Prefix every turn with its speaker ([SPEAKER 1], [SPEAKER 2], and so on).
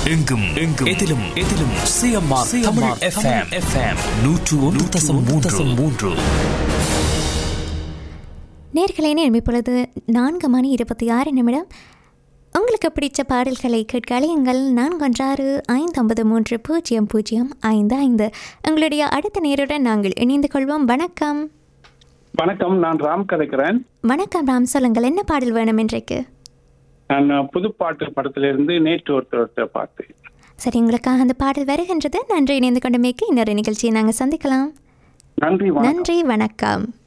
[SPEAKER 1] எங்கும் எங்கும் எதிலும் எதிலும் சிஎம்ஆர் தமிழ் எஃப்எம் எஃப்எம் நூற்று ஒன்று தசம் மூன்று தசம் மூன்று
[SPEAKER 2] நேர்களை நேர்மை பொழுது நான்கு மணி இருபத்தி ஆறு நிமிடம் உங்களுக்கு பிடிச்ச பாடல்களை கேட்க அலையுங்கள் நான்கொன்றாறு ஐந்து ஒன்பது மூன்று பூஜ்ஜியம் பூஜ்ஜியம் ஐந்து ஐந்து உங்களுடைய அடுத்த நேருடன் நாங்கள் இணைந்து கொள்வோம் வணக்கம்
[SPEAKER 3] வணக்கம் நான் ராம் கதைக்கிறேன்
[SPEAKER 2] வணக்கம் ராம் சொல்லுங்கள் என்ன பாடல் வேணும் இன்றைக்கு
[SPEAKER 3] நான் புதுப்பாட்டு படத்திலிருந்து நேற்று ஒருத்தர் ஒருத்தர் பாட்டு
[SPEAKER 2] சரி உங்களுக்காக அந்த பாடல் வருகின்றது நன்றி இணைந்து கொண்டமைக்கு இன்னொரு நிகழ்ச்சியை நாங்கள் சந்திக்கலாம்
[SPEAKER 3] நன்றி வணக்கம்
[SPEAKER 2] நன்றி வணக்கம்